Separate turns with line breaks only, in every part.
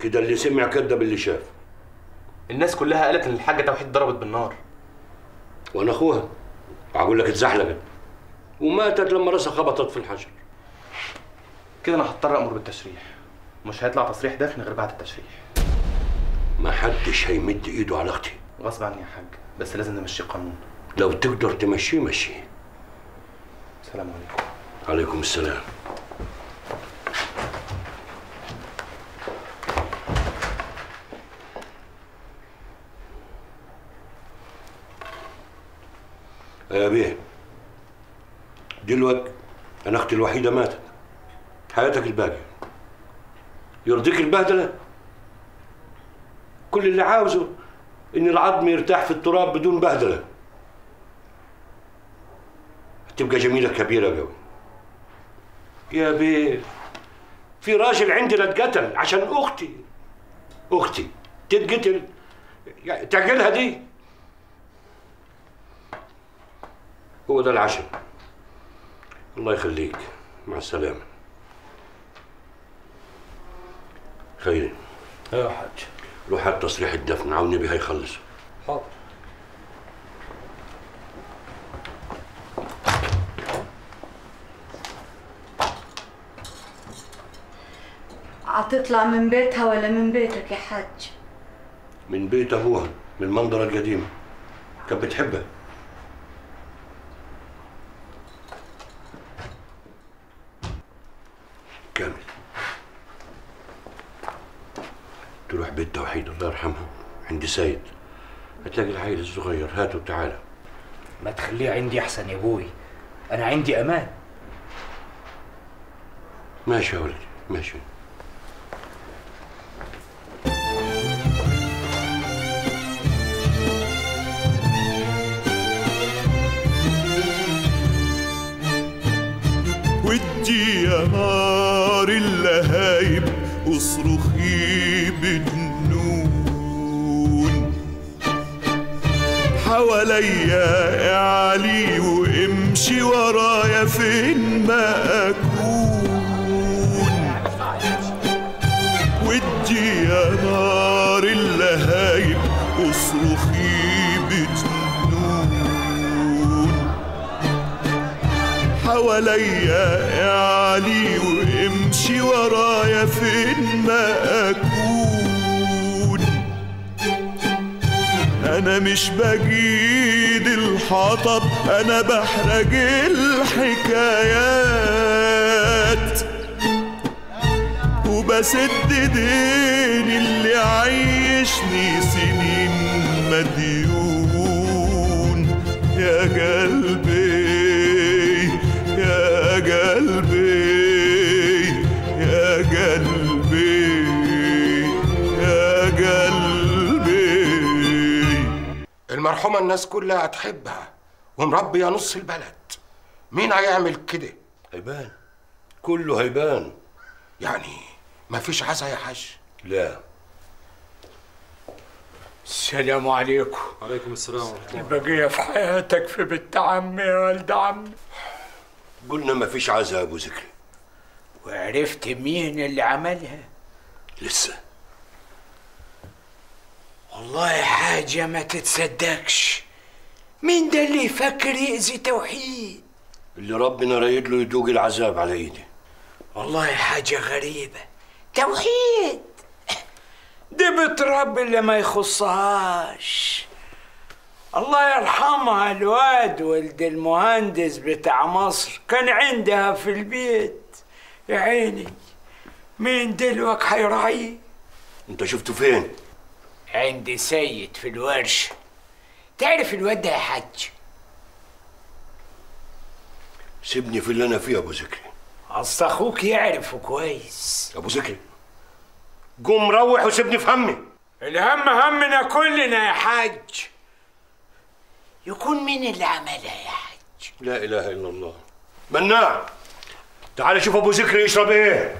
كده اللي سمع كذب اللي شاف
الناس كلها قالت ان الحاجه توحيد ضربت بالنار
وانا اخوها هقول لك اتزحلقت وماتت لما راسها خبطت في الحجر
كده انا هضطر امر بالتشريح مش هيطلع تصريح دفن غير بعد التشريح
ما حدش هيمد ايده على اختي
غصب عني يا حاج بس لازم نمشي قانون
لو تقدر تمشيه مشيه
سلام عليكم
عليكم السلام يا بيه دلوقتي انا اختي الوحيده ماتت حياتك الباقيه يرضيك البهدله كل اللي عاوزه ان العظم يرتاح في التراب بدون بهدله تبقى جميله كبيره قوي يا بيه في راجل عندنا اتقتل عشان اختي اختي تتقتل يعني تعقلها دي هو ده العشاء الله يخليك مع السلامة خيري
ايوه يا حاج
روح هات تصريح الدفن عاوني بيه هيخلص
حاضر
هتطلع من بيتها ولا من بيتك يا حاج
من بيت ابوها من المنظرة القديمة كانت بتحبها كامل تروح بيت توحيد الله يرحمها عند سيد هتلاقي العيل الصغير هاته تعالى
ما تخليه عندي احسن يا ابوي انا عندي امان
ماشي يا ولدي ماشي
ودي يا نار اللهايب اصرخي بجنون حواليا اعلي وامشي ورايا فين ما اكون ودي يا نار اللهايب اصرخي بجنون حواليا اعلي وامشي ورايا فين ما اكون انا مش بجيد الحطب انا بحرج الحكايات وبسد دين اللي عيشني سنين مديون يا قلبي يا قلبي يا قلبي يا قلبي
المرحومة الناس كلها هتحبها ومربية نص البلد مين هيعمل كده؟
هيبان كله هيبان
يعني مفيش عزا يا حاج
لا
السلام عليكم
عليكم السلام ورحمة الله
البقية في حياتك في بنت عمي يا ولد عمي
قلنا ما فيش عزا يا ابو ذكري
وعرفت مين اللي عملها
لسه
والله حاجة ما تتصدقش مين ده اللي يفكر يأذي توحيد
اللي ربنا رايد له يدوق العذاب على ايدي
والله حاجة غريبة توحيد دي بتربي اللي ما يخصهاش الله يرحمها الواد ولد المهندس بتاع مصر كان عندها في البيت يا عيني مين دلوك حيراعيه
انت شفته فين
عندي سيد في الورشة تعرف الواد ده يا حاج
سيبني في اللي انا فيه يا ابو ذكري
اصل اخوك يعرفه كويس
ابو ذكري قوم روح وسيبني في همي
الهم همنا كلنا يا حاج يكون مين اللي عملها يا حاج
لا اله الا الله مناع تعال شوف ابو ذكري يشرب ايه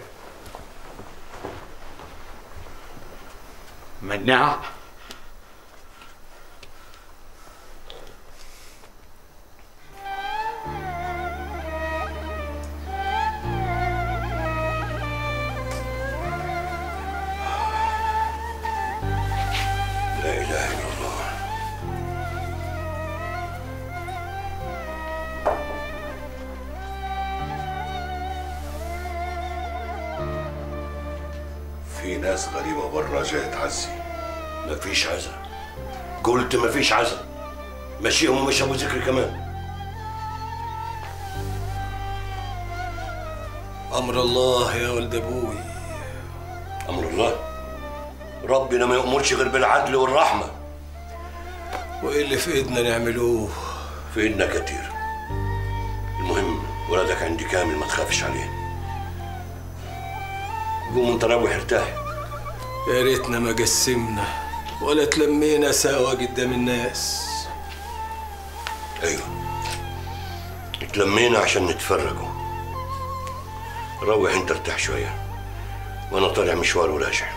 مناع
اله الا الله
في ناس غريبة بره جاية تعزي
مفيش عزا قلت مفيش عزا مشيهم ومش ابو ذكر كمان
أمر الله يا ولد أبوي
امر الله ربنا ما يأمرش غير بالعدل والرحمه
وإيه اللي في إيدنا نعملوه
في ايدنا كتير المهم ولدك عندي كامل ما تخافش عليه قوم انت روح ارتاح
يا ريتنا ما قسمنا ولا تلمينا سوا قدام الناس
ايوه اتلمينا عشان نتفرقوا روح انت ارتاح شويه وانا طالع مشوار وراجع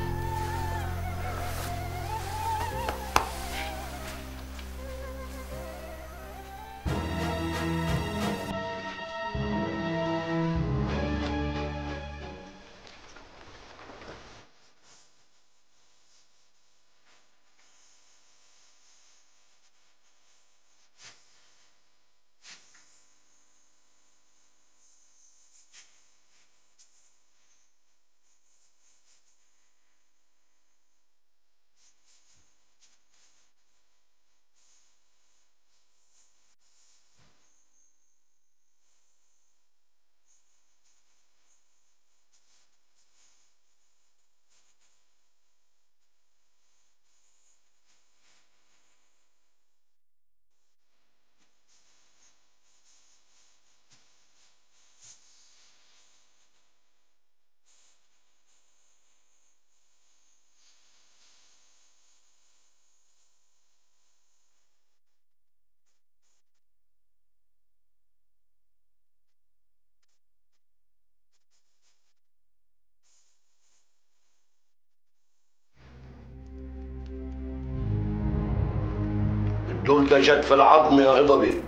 دول ده جت في العظم يا هضبي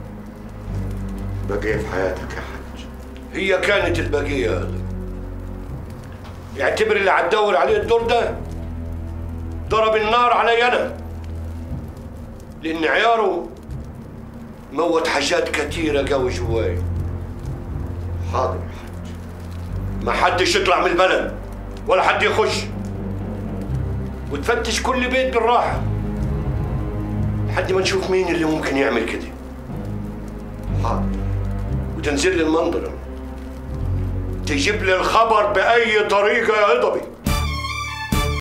بقية في حياتك يا حاج
هي كانت البقيه يا هضبي يعتبر اللي هتدور عليه الدور ده ضرب النار علي انا لان عياره موت حاجات كتيره قوي جواي
حاضر يا حاج
ما حدش يطلع من البلد ولا حد يخش وتفتش كل بيت بالراحة لحد ما نشوف مين اللي ممكن يعمل كده
حاضر
وتنزل لي المنظر تجيب لي الخبر بأي طريقة يا هضبي